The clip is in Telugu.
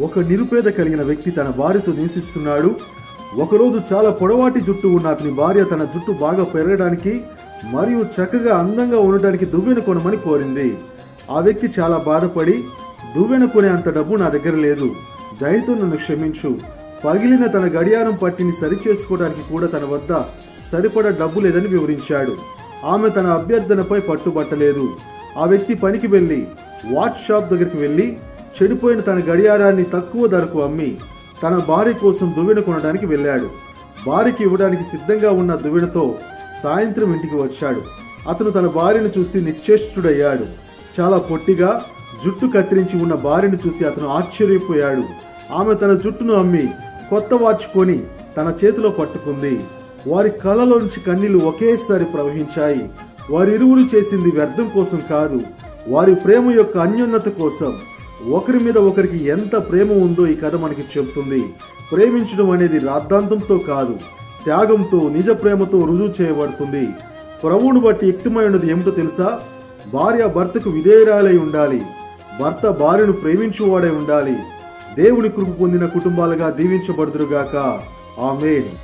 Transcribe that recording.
ఒక నిరుపేద కలిగిన వ్యక్తి తన భార్యతో నివసిస్తున్నాడు ఒకరోజు చాలా పొడవాటి జుట్టు ఉన్న అతని భార్య తన జుట్టు బాగా పెరగడానికి మరియు చక్కగా అందంగా ఉండడానికి దువ్వెన కొనమని కోరింది ఆ వ్యక్తి చాలా బాధపడి దువ్వెన కొనే అంత డబ్బు నా దగ్గర లేదు దయతో నన్ను క్షమించు పగిలిన తన గడియారం పట్టిని సరిచేసుకోవడానికి కూడా తన వద్ద సరిపడా డబ్బు లేదని వివరించాడు ఆమె తన అభ్యర్థనపై పట్టుబట్టలేదు ఆ వ్యక్తి పనికి వెళ్ళి వాచ్ షాప్ దగ్గరికి వెళ్ళి చెడిపోయిన తన గడియారాన్ని తక్కువ ధరకు అమ్మి తన భార్య కోసం దువ్వెన కొనడానికి వెళ్ళాడు భార్యకి ఇవ్వడానికి సిద్ధంగా ఉన్న దువ్వెనతో సాయంత్రం ఇంటికి వచ్చాడు అతను తన భార్యను చూసి నిశ్చేష్టుడయ్యాడు చాలా పొట్టిగా జుట్టు కత్తిరించి ఉన్న భార్యను చూసి అతను ఆశ్చర్యపోయాడు ఆమె తన జుట్టును అమ్మి కొత్త వాచ్ కొని తన చేతిలో పట్టుకుంది వారి కళ్ళలోంచి కన్నీళ్లు ఒకేసారి ప్రవహించాయి వారిరువురు చేసింది వ్యర్థం కోసం కాదు వారి ప్రేమ యొక్క అన్యోన్నత కోసం ఒకరి మీద ఒకరికి ఎంత ప్రేమ ఉందో ఈ కథ మనకి చెబుతుంది ప్రేమించడం అనేది రాద్ధాంతంతో కాదు త్యాగంతో నిజ ప్రేమతో రుజువు చేయబడుతుంది ప్రభువును బట్టి యుక్తమైనది ఏమిటో తెలుసా భార్య భర్తకు విధేయురాలై ఉండాలి భర్త భార్యను ప్రేమించువాడై ఉండాలి దేవుని కృప పొందిన కుటుంబాలుగా దీవించబడుదురుగాక ఆమెన్